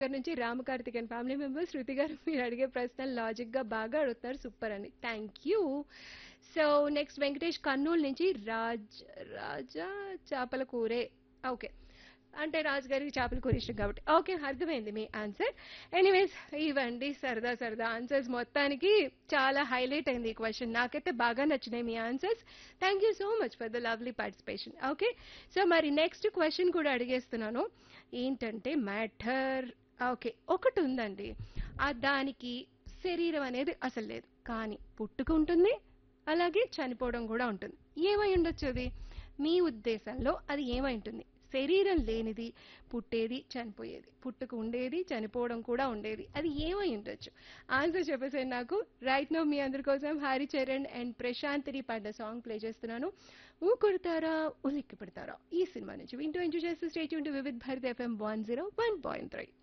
దగ్గర నుంచి Ramkarthik and family members Shruti గారు మీరు అడిగే ప్రశ్న లాజిక్ గా బాగా అడుగుతున్నారు సూపర్ అని thank you so next Venkatesh Kurnool నుంచి రాజ్ రాజా చేపల కూరే ఓకే అంటే రాజు గారికి చేపల కూర ఇష్టం కాబట్టి ఓకే అర్థమైంది మీ ఆన్సర్ ఎనీవేస్ ఇవ్వండి సరదా సరదా ఆన్సర్స్ మొత్తానికి చాలా హైలైట్ అయింది ఈ క్వశ్చన్ నాకైతే బాగా నచ్చినాయి మీ answers thank you so much for the lovely participation okay so మరి నెక్స్ట్ క్వశ్చన్ కూడా అడిగేస్తున్నాను ఏంటంటే మ్యాటర్ ఓకే ఒకటి ఉందండి ఆ దానికి శరీరం అనేది అసలు లేదు కానీ పుట్టుక ఉంటుంది అలాగే చనిపోవడం కూడా ఉంటుంది ఏమై ఉండొచ్చు అది మీ ఉద్దేశంలో అది ఏమై ఉంటుంది శరీరం లేనిది పుట్టేది చనిపోయేది పుట్టుక ఉండేది చనిపోవడం కూడా ఉండేది అది ఏమై ఉండొచ్చు ఆన్సర్ చెప్పేసాను నాకు రైట్ నో మీ అందరి కోసం హారి చరణ్ అండ్ ప్రశాంతిని పాడిన సాంగ్ ప్లే చేస్తున్నాను ఊ కొడతారా ఉలిక్కి పెడతారా ఈ సినిమా నుంచి వింటూ ఎంజాయ్ చేస్తూ state Vividh Bharat FM one zero one point three